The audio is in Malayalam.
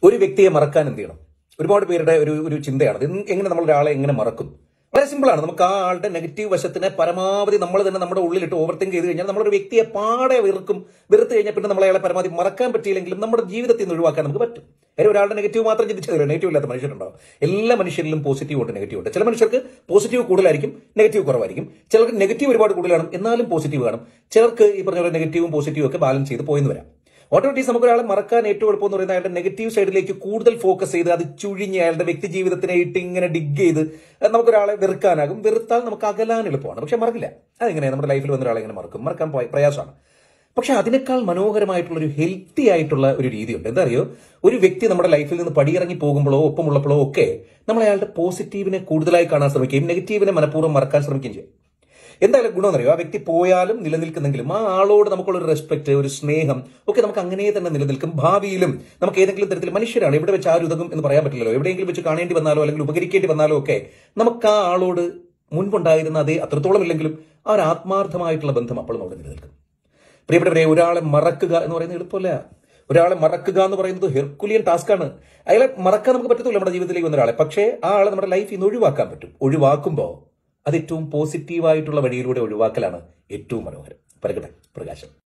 ഒരു വ്യക്തിയെ മറക്കാൻ എന്ത് ചെയ്യണം ഒരുപാട് പേരുടെ ഒരു ഒരു ചിന്തയാണ് ഇത് എങ്ങനെ നമ്മൾ ഒരാളെ എങ്ങനെ മറക്കും വളരെ സിമ്പിളാണ് നമുക്ക് ആ ആളുടെ നെഗറ്റീവ് വശത്തിനെ പരമാവധി നമ്മൾ തന്നെ നമ്മുടെ ഉള്ളിലിട്ട് ഓവർ തിങ്ക് ചെയ്ത് കഴിഞ്ഞാൽ നമ്മളൊരു വ്യക്തിയെ പാടെ വെറുക്കും വെറുത്ത് കഴിഞ്ഞാൽ പിന്നെ നമ്മളെ അയാളെ പരമാവധി മറക്കാൻ പറ്റിയില്ലെങ്കിലും നമ്മുടെ ജീവിതത്തിൽ നിന്ന് ഒഴിവാക്കാൻ നമുക്ക് പറ്റും കാര്യം ഒരാളുടെ നെഗറ്റീവ് മാത്രം ചിന്തിച്ചത് നെഗറ്റീവ് ഇല്ലാത്ത മനുഷ്യരുണ്ടാവും എല്ലാ മനുഷ്യരിലും പോസിറ്റീവ് ഉണ്ട് നെഗറ്റീവ് ഉണ്ട് ചില മനുഷ്യർക്ക് പോസിറ്റീവ് കൂടുതലായിരിക്കും നെഗറ്റീവ് കുറവായിരിക്കും ചിലർക്ക് നെഗറ്റീവ് ഒരുപാട് കൂടുതലാണ് എന്നാലും പോസിറ്റീവ് കാണും ചിലർക്ക് ഈ പറഞ്ഞ പോലെ നെഗറ്റീവും പോസിറ്റീവും ഒക്കെ ബാലൻസ് ചെയ്ത് പോയെന്ന് വരാം ഓട്ടോമാറ്റിക്സ് നമുക്ക് ഒരാളെ മറക്കാൻ ഏറ്റവും എളുപ്പം എന്ന് പറയുന്നത് അയാളുടെ നെഗറ്റീവ് സൈഡിലേക്ക് കൂടുതൽ ഫോക്കസ് ചെയ്ത് അത് ചുഴിഞ്ഞ് അയാളുടെ വ്യക്തി ജീവിതത്തിനെ ഇട്ട് ഇങ്ങനെ ഡിഗ് ചെയ്ത് നമുക്കൊരാളെ വെറുക്കാനാകും വെറുത്താൽ നമുക്ക് അകലാൻ എളുപ്പമാണ് പക്ഷെ മറക്കില്ല അതെങ്ങനെ നമ്മുടെ ലൈഫിൽ വന്ന ഒരാളെ ഇങ്ങനെ മറക്കും മറക്കാൻ പോയ- പ്രയാസമാണ് പക്ഷെ അതിനേക്കാൾ മനോഹരമായിട്ടുള്ള ഒരു ഹെൽത്തി ആയിട്ടുള്ള ഒരു രീതിയുണ്ട് എന്താ അറിയോ ഒരു വ്യക്തി നമ്മുടെ ലൈഫിൽ നിന്ന് പടിയിറങ്ങി പോകുമ്പോഴോ ഒപ്പമുള്ളപ്പോഴോ ഒക്കെ നമ്മൾ അയാളുടെ പോസിറ്റീവിനെ കൂടുതലായി കാണാൻ ശ്രമിക്കുകയും നെഗറ്റീവിനെ മനഃപൂർവ്വം മറക്കാൻ ശ്രമിക്കുകയും ചെയ്യും എന്തായാലും ഗുണമെന്നറിയോ ആ വ്യക്തി പോയാലും നിലനിൽക്കുന്നെങ്കിലും ആ ആളോട് നമുക്കുള്ള ഒരു റെസ്പെക്ട് ഒരു സ്നേഹം ഒക്കെ നമുക്ക് അങ്ങനെ തന്നെ നിലനിൽക്കും ഭാവിയിലും നമുക്ക് ഏതെങ്കിലും തരത്തിൽ മനുഷ്യരാണ് എവിടെ വെച്ച് ആര് ഉതകും എന്ന് പറയാൻ പറ്റില്ലല്ലോ എവിടെയെങ്കിലും വെച്ച് കാണേണ്ടി വന്നാലോ അല്ലെങ്കിൽ ഉപകരിക്കേണ്ടി വന്നാലോ ഒക്കെ നമുക്ക് ആ ആളോട് മുൻപുണ്ടായിരുന്ന അതേ അത്രത്തോളം ഇല്ലെങ്കിലും ആ ഒരു ആത്മാർത്ഥമായിട്ടുള്ള ബന്ധം അപ്പോഴും അവിടെ നിലനിൽക്കും പ്രിയപ്പെട്ടവരെ ഒരാളെ മറക്കുക എന്ന് പറയുന്നത് എളുപ്പമല്ല ഒരാളെ മറക്കുക എന്ന് പറയുന്നത് ഹെർക്കുലിയൻ ടാസ്ക് ആണ് അയാളെ മറക്കാൻ നമുക്ക് പറ്റത്തില്ല നമ്മുടെ ജീവിതത്തിലേക്ക് വന്ന ഒരാളെ പക്ഷേ ആ ആളെ നമ്മുടെ ലൈഫിൽ നിന്ന് ഒഴിവാക്കാൻ പറ്റും ഒഴിവാക്കുമ്പോൾ അത് ഏറ്റവും പോസിറ്റീവായിട്ടുള്ള വഴിയിലൂടെ ഒഴിവാക്കലാണ് ഏറ്റവും മനോഹരം പരക്കട്ടെ പ്രകാശം